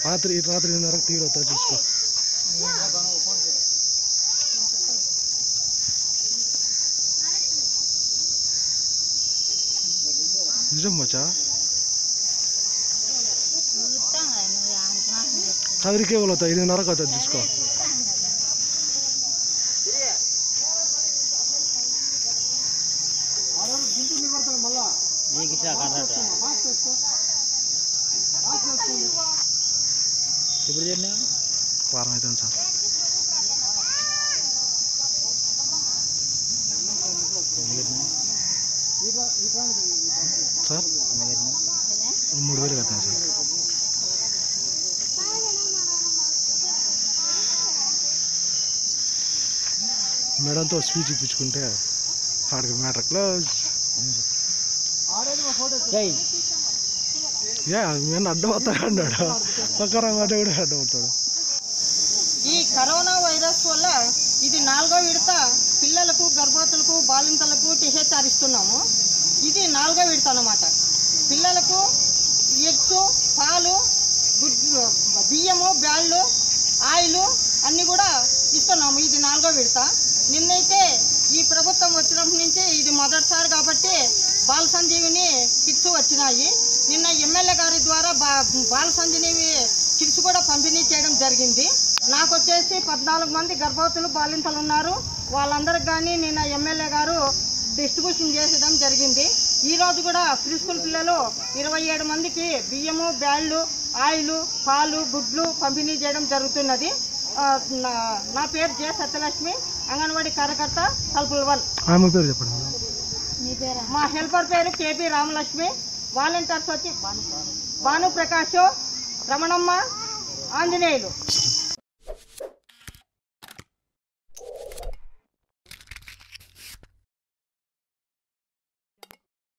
రాత్రి రాత్రి ఎనిమిదిన్నరకు టీవీ వస్తా చూసుకో నిజం మచ్చా కదిరికే వాళ్ళు వస్తా ఎనిమిదిన్నరకు వస్తా చూసుకో ఇప్పుడు చేయండి వారం అవుతుంది సార్ సార్ మూడు వేలు కట్టినా సార్ మేడంతో స్పీచ్ ఇప్పించుకుంటే ఆడికి మ్యాటర్ క్లోజ్ జై ఏ మేము అడ్డం వస్తాడు అన్నాడు పక్కన మాట కూడా అడ్డం వస్తాడు ఈ కరోనా వైరస్ వల్ల ఇది నాలుగో విడత పిల్లలకు గర్భవతులకు బాలింతలకు టీహెచ్ఆర్ ఇస్తున్నాము ఇది నాలుగో విడత అన్నమాట పిల్లలకు ఎగ్స్ పాలు గుడ్లు బియ్యము బ్యాళ్ళు ఆయిల్ అన్ని కూడా ఇస్తున్నాము ఇది నాలుగో విడత నిన్నైతే ఈ ప్రభుత్వం వచ్చినప్పటి నుంచి ఇది మొదటిసారి కాబట్టి బాల సంజీవిని కిట్స్ వచ్చినాయి నిన్న ఎమ్మెల్యే గారి ద్వారా బా బాల సంజీవి కిట్స్ కూడా పంపిణీ చేయడం జరిగింది నాకు వచ్చేసి పద్నాలుగు మంది గర్భవతులు బాలింతలు ఉన్నారు వాళ్ళందరికి కానీ నిన్న ఎమ్మెల్యే గారు డిస్ట్రిబ్యూషన్ చేసడం జరిగింది ఈ రోజు కూడా ప్రీ స్కూల్ పిల్లలు ఇరవై ఏడు మందికి బియ్యము బ్యాళ్ళు ఆయిల్ పాలు గుడ్లు పంపిణీ చేయడం జరుగుతున్నది ఆ, నా- నా పేరు జె సత్యలక్ష్మి అంగన్వాడీ కార్యకర్త కల్పుల్వల్ ఆమె పేరు చెప్పండి మా హెల్పర్ పేరు కేపీ రామలక్ష్మి వాలంటీర్స్ వచ్చి భాను ప్రకాష్ రమణమ్మ ఆంజనేయులు